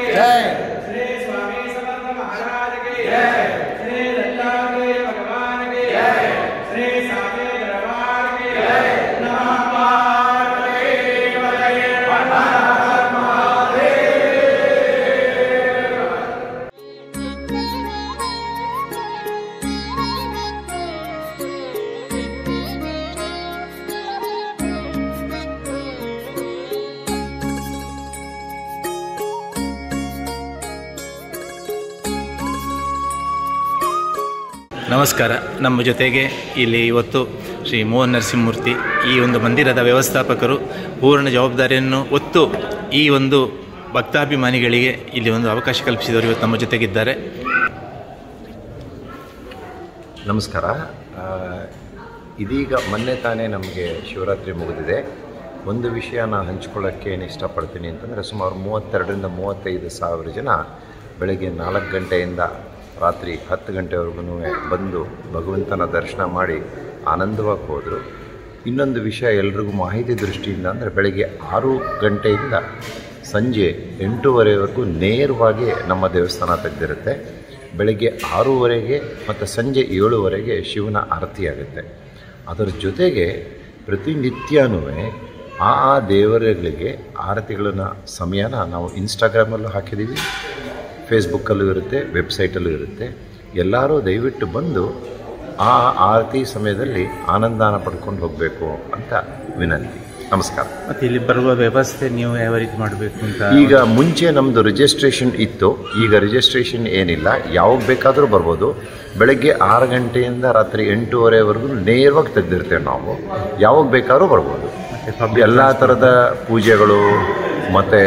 जय श्री स्वामी समर्थ महाराज की श्री दत्तात्रेय भगवान की श्री साके दरबार की नमः पार्वती पतये हर हर ನಮಸ್ಕಾರ ನಮ್ಮ ಜೊತೆಗೆ ಇಲ್ಲಿ ಇವತ್ತು ಶ್ರೀ ಮೋಹನ್ ನರಸಿಂಹಮೂರ್ತಿ ಈ ಒಂದು ಮಂದಿರದ ವ್ಯವಸ್ಥಾಪಕರು ಪೂರ್ಣ ಜವಾಬ್ದಾರಿಯನ್ನು ಹೊತ್ತು ಈ ಒಂದು ಭಕ್ತಾಭಿಮಾನಿಗಳಿಗೆ ಇಲ್ಲಿ ಒಂದು ಅವಕಾಶ ಕಲ್ಪಿಸಿದವರು ಇವತ್ತು ನಮ್ಮ ಜೊತೆಗಿದ್ದಾರೆ ನಮಸ್ಕಾರ ಆ, ಇದೀಗ ಮೊನ್ನೆ ತಾನೇ ನಮಗೆ ಶಿವರಾತ್ರಿ ಮುಗಿದಿದೆ ಒಂದು ವಿಷಯ ನಾನು ಹಂಚ್ಕೊಳ್ಳೋಕ್ಕೆ ಏನು ಇಷ್ಟಪಡ್ತೀನಿ ಅಂತಂದರೆ ಸುಮಾರು ಮೂವತ್ತೆರಡರಿಂದ ಮೂವತ್ತೈದು ಸಾವಿರ ಜನ ಬೆಳಗ್ಗೆ ನಾಲ್ಕು ಗಂಟೆಯಿಂದ ರಾತ್ರಿ ಹತ್ತು ಗಂಟೆವರೆಗೂ ಬಂದು ಭಗವಂತನ ದರ್ಶನ ಮಾಡಿ ಆನಂದವಾಗಿ ಹೋದರು ಇನ್ನೊಂದು ವಿಷಯ ಎಲ್ರಿಗೂ ಮಾಹಿತಿ ದೃಷ್ಟಿಯಿಂದ ಅಂದರೆ ಬೆಳಗ್ಗೆ ಆರು ಗಂಟೆಯಿಂದ ಸಂಜೆ ಎಂಟೂವರೆವರೆಗೂ ನೇರವಾಗಿ ನಮ್ಮ ದೇವಸ್ಥಾನ ತೆಗೆದಿರುತ್ತೆ ಬೆಳಗ್ಗೆ ಆರೂವರೆಗೆ ಮತ್ತು ಸಂಜೆ ಏಳುವರೆಗೆ ಶಿವನ ಆರತಿ ಆಗುತ್ತೆ ಅದರ ಜೊತೆಗೆ ಪ್ರತಿನಿತ್ಯನೂ ಆ ಆ ದೇವರುಗಳಿಗೆ ಆರತಿಗಳನ್ನ ಸಮಯನ ನಾವು ಇನ್ಸ್ಟಾಗ್ರಾಮಲ್ಲೂ ಹಾಕಿದ್ದೀವಿ ಫೇಸ್ಬುಕ್ಕಲ್ಲೂ ಇರುತ್ತೆ ವೆಬ್ಸೈಟಲ್ಲೂ ಇರುತ್ತೆ ಎಲ್ಲರೂ ದಯವಿಟ್ಟು ಬಂದು ಆ ಆರತಿ ಸಮಯದಲ್ಲಿ ಆನಂದಾನ ಪಡ್ಕೊಂಡು ಹೋಗಬೇಕು ಅಂತ ವಿನಂತಿ ನಮಸ್ಕಾರ ಮತ್ತು ಇಲ್ಲಿ ಬರುವ ವ್ಯವಸ್ಥೆ ನೀವು ಯಾವ ರೀತಿ ಮಾಡಬೇಕು ಅಂತ ಈಗ ಮುಂಚೆ ನಮ್ಮದು ರಿಜಿಸ್ಟ್ರೇಷನ್ ಇತ್ತು ಈಗ ರಿಜಿಸ್ಟ್ರೇಷನ್ ಏನಿಲ್ಲ ಯಾವಾಗ ಬೇಕಾದರೂ ಬರ್ಬೋದು ಬೆಳಗ್ಗೆ ಆರು ಗಂಟೆಯಿಂದ ರಾತ್ರಿ ಎಂಟೂವರೆವರೆಗೂ ನೇರವಾಗಿ ತೆಗೆದಿರ್ತೇವೆ ನಾವು ಯಾವಾಗ ಬೇಕಾದ್ರೂ ಬರ್ಬೋದು ಎಲ್ಲ ಥರದ ಪೂಜೆಗಳು ಮತ್ತು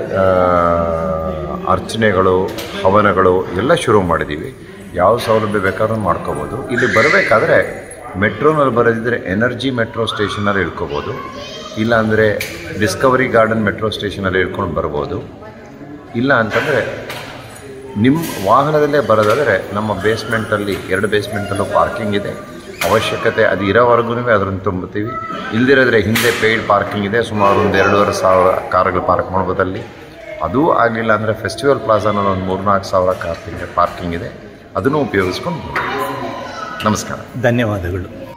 ಅರ್ಚನೆಗಳು ಹವನಗಳು ಎಲ್ಲ ಶುರು ಮಾಡಿದ್ದೀವಿ ಯಾವ ಸೌಲಭ್ಯ ಬೇಕಾದ್ರೂ ಮಾಡ್ಕೋಬೋದು ಇಲ್ಲಿ ಬರಬೇಕಾದ್ರೆ ಮೆಟ್ರೋನಲ್ಲಿ ಬರೋದಿದ್ರೆ ಎನರ್ಜಿ ಮೆಟ್ರೋ ಸ್ಟೇಷನಲ್ಲಿ ಇಳ್ಕೊಬೋದು ಇಲ್ಲಾಂದರೆ ಡಿಸ್ಕವರಿ ಗಾರ್ಡನ್ ಮೆಟ್ರೋ ಸ್ಟೇಷನಲ್ಲಿ ಇಳ್ಕೊಂಡು ಬರ್ಬೋದು ಇಲ್ಲ ಅಂತಂದರೆ ನಿಮ್ಮ ವಾಹನದಲ್ಲೇ ಬರೋದಾದರೆ ನಮ್ಮ ಬೇಸ್ಮೆಂಟಲ್ಲಿ ಎರಡು ಬೇಸ್ಮೆಂಟಲ್ಲೂ ಪಾರ್ಕಿಂಗ್ ಇದೆ ಅವಶ್ಯಕತೆ ಅದು ಇರೋವರೆಗೂ ಅದನ್ನು ತುಂಬುತ್ತೀವಿ ಇಲ್ದಿರೋದ್ರೆ ಹಿಂದೆ ಪೇಯ್ಡ್ ಪಾರ್ಕಿಂಗ್ ಇದೆ ಸುಮಾರು ಒಂದು ಎರಡೂವರೆ ಸಾವಿರ ಕಾರುಗಳು ಪಾರ್ಕ್ ಮಾಡ್ಬೋದು ಅಲ್ಲಿ ಅದೂ ಆಗಲಿಲ್ಲ ಅಂದರೆ ಫೆಸ್ಟಿವಲ್ ಪ್ಲಾಜಾನಲ್ಲಿ ಒಂದು ಮೂರ್ನಾಲ್ಕು ಸಾವಿರ ಪಾರ್ಕಿಂಗ್ ಪಾರ್ಕಿಂಗ್ ಇದೆ ಅದನ್ನು ಉಪಯೋಗಿಸ್ಕೊಂಡು ನಮಸ್ಕಾರ ಧನ್ಯವಾದಗಳು